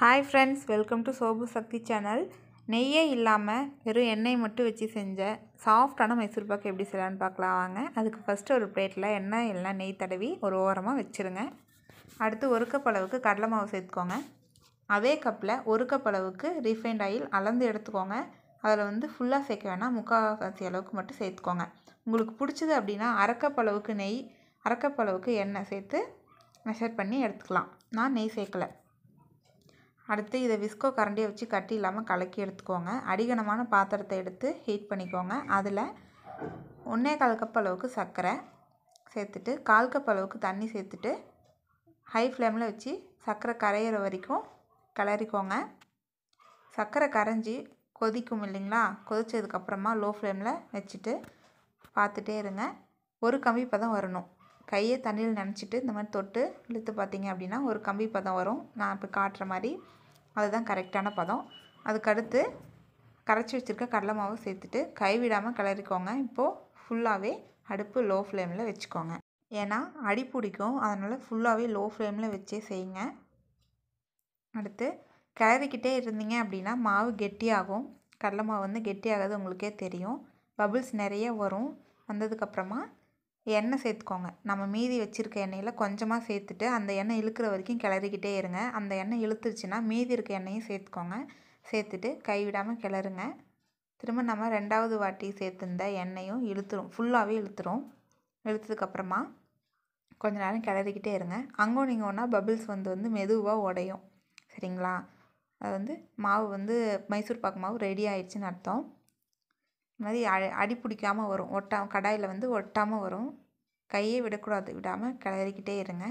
hi friends welcome to Sobu Sakthi channel நெய்யே இல்லாமல் வெறும் எண்ணெய் மட்டும் வச்சு செஞ்ச சாஃப்டான மைசூர் பாக்கு எப்படி செய்யலான்னு பார்க்கலாம் வாங்க அதுக்கு ஃபஸ்ட்டு ஒரு பிளேட்டில் எண்ணெய் இல்லைனா நெய் தடவி ஒரு ஓரமாக வச்சுருங்க அடுத்து ஒரு கப் அளவுக்கு கடலை மாவு சேர்த்துக்கோங்க அதே கப்பில் ஒரு கப் அளவுக்கு ரீஃபைண்ட் ஆயில் அளந்து எடுத்துக்கோங்க அதில் வந்து ஃபுல்லாக சேர்க்க வேணாம் முக்கால்வாசி அளவுக்கு மட்டும் சேர்த்துக்கோங்க உங்களுக்கு பிடிச்சது அப்படின்னா அரைக்கப் அளவுக்கு நெய் அரைக்கப் அளவுக்கு எண்ணெய் சேர்த்து மெஷர் பண்ணி எடுத்துக்கலாம் நான் நெய் சேர்க்கலை அடுத்து இதை விஸ்கோ கரண்டியை வச்சு கட்டி இல்லாமல் கலக்கி எடுத்துக்கோங்க அடிகனமான பாத்திரத்தை எடுத்து ஹீட் பண்ணிக்கோங்க அதில் ஒன்றே கால் கப் அளவுக்கு சர்க்கரை சேர்த்துட்டு கால் கப் அளவுக்கு தண்ணி சேர்த்துட்டு ஹை ஃப்ளேமில் வச்சு சர்க்கரை கரையிற வரைக்கும் கிளறிக்கோங்க சர்க்கரை கரைஞ்சி கொதிக்கும் இல்லைங்களா கொதித்ததுக்கப்புறமா லோ ஃப்ளேமில் வச்சுட்டு பார்த்துட்டே இருங்க ஒரு கம்பி பதம் வரணும் கையை தண்ணியில் நினச்சிட்டு இந்த மாதிரி தொட்டு இழுத்து பார்த்தீங்க அப்படின்னா ஒரு கம்பி பதம் வரும் நான் இப்போ காட்டுற மாதிரி அதுதான் கரெக்டான பதம் அதுக்கடுத்து கரைச்சி வச்சுருக்க கடலை மாவு சேர்த்துட்டு கைவிடாமல் கிளறிக்கோங்க இப்போது ஃபுல்லாகவே அடுப்பு லோ ஃப்ளேமில் வச்சுக்கோங்க ஏன்னா அடி பிடிக்கும் அதனால் ஃபுல்லாகவே லோ ஃப்ளேமில் வச்சே செய்யுங்க அடுத்து கிளறிக்கிட்டே இருந்தீங்க அப்படின்னா மாவு கெட்டியாகும் கடலை மாவு வந்து கெட்டியாகாது உங்களுக்கே தெரியும் பபிள்ஸ் நிறைய வரும் வந்ததுக்கப்புறமா எண்ணெய் சேர்த்துக்கோங்க நம்ம மீதி வச்சுருக்க எண்ணெயில் கொஞ்சமாக சேர்த்துட்டு அந்த எண்ணெய் இழுக்கிற வரைக்கும் கிளறிக்கிட்டே இருங்க அந்த எண்ணெய் இழுத்துருச்சுன்னா மீதி இருக்க எண்ணெயும் சேர்த்துக்கோங்க சேர்த்துட்டு கைவிடாமல் கிளறுங்க திரும்ப நம்ம ரெண்டாவது வாட்டி சேர்த்துருந்த எண்ணெயும் இழுத்துரும் ஃபுல்லாகவே இழுத்துரும் இழுத்ததுக்கப்புறமா கொஞ்ச நேரம் கிளறிக்கிட்டே இருங்க அங்கே நீங்கள் ஒன்றா பபிள்ஸ் வந்து வந்து மெதுவாக உடையும் சரிங்களா அது வந்து மாவு வந்து மைசூர் பாக்கு மாவு ரெடி ஆயிடுச்சுன்னு அர்த்தம் இந்த மாதிரி அடி அடி பிடிக்காமல் வரும் ஒட்டா கடாயில் வந்து ஒட்டாமல் வரும் கையே விடக்கூடாது விடாமல் கிளறிக்கிட்டே இருங்க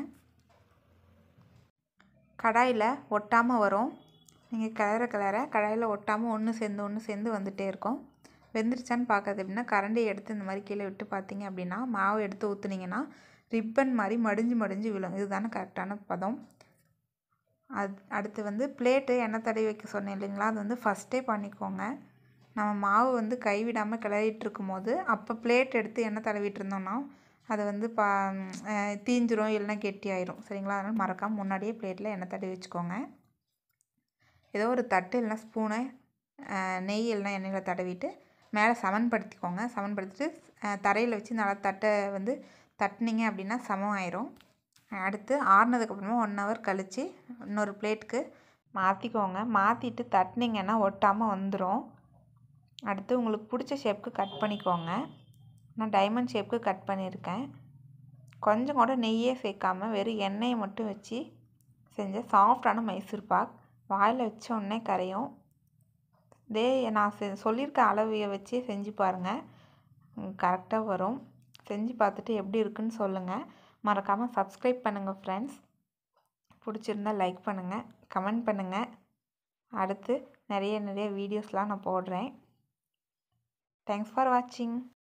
கடாயில் ஒட்டாமல் வரும் நீங்கள் கிளற கிளற கடாயில் ஒட்டாமல் ஒன்று சேர்ந்து ஒன்று சேர்ந்து வந்துகிட்டே இருக்கும் வெந்துருச்சான்னு பார்க்காது அப்படின்னா கரண்டியை எடுத்து இந்த மாதிரி கீழே விட்டு பார்த்தீங்க அப்படின்னா மாவு எடுத்து ஊற்றுனீங்கன்னா ரிப்பன் மாதிரி மடிஞ்சு மடிஞ்சு விழும் இதுதானே கரெக்டான பதம் அது அடுத்து வந்து பிளேட்டு எண்ணெய் தடவி வைக்க சொன்னேன் இல்லைங்களா அது வந்து ஃபஸ்ட்டே பண்ணிக்கோங்க நம்ம மாவு வந்து கைவிடாமல் கிளறிட்டு இருக்கும்போது அப்போ பிளேட் எடுத்து எண்ணெய் தடவிட்டு இருந்தோம்னா அது வந்து பா தீஞ்சிரும் இல்லைன்னா கெட்டி ஆயிரும் சரிங்களா அதனால் மறக்காமல் முன்னாடியே பிளேட்டில் எண்ணெய் தடவி வச்சுக்கோங்க ஏதோ ஒரு தட்டு இல்லைனா ஸ்பூனை நெய் இல்லைனா எண்ணெயில் தடவிட்டு மேலே சமன்படுத்திக்கோங்க சமன்படுத்திட்டு தரையில் வச்சு நல்லா தட்டை வந்து தட்டினீங்க அப்படின்னா சமம் ஆயிரும் அடுத்து ஆறுனதுக்கப்புறமா ஒன் ஹவர் கழித்து இன்னொரு பிளேட்டுக்கு மாற்றிக்கோங்க மாற்றிட்டு தட்டினீங்கன்னா ஒட்டாமல் வந்துடும் அடுத்து உங்களுக்கு பிடிச்ச ஷேப்புக்கு கட் பண்ணிக்கோங்க நான் டைமண்ட் ஷேப்புக்கு கட் பண்ணியிருக்கேன் கொஞ்சம் கூட நெய்யே சேர்க்காம வெறும் எண்ணெயை மட்டும் வச்சு செஞ்ச சாஃப்டான மைசூர் பாக் வாயில் வச்ச உடனே கரையும் இதே நான் செ சொல்லியிருக்க அளவையை வச்சே செஞ்சு பாருங்கள் கரெக்டாக வரும் செஞ்சு பார்த்துட்டு எப்படி இருக்குன்னு சொல்லுங்கள் மறக்காமல் சப்ஸ்கிரைப் பண்ணுங்கள் ஃப்ரெண்ட்ஸ் பிடிச்சிருந்தா லைக் பண்ணுங்கள் கமெண்ட் பண்ணுங்கள் அடுத்து நிறைய நிறைய வீடியோஸ்லாம் நான் போடுறேன் தேங்க்ஸ் ஃபார் வாட்சிங்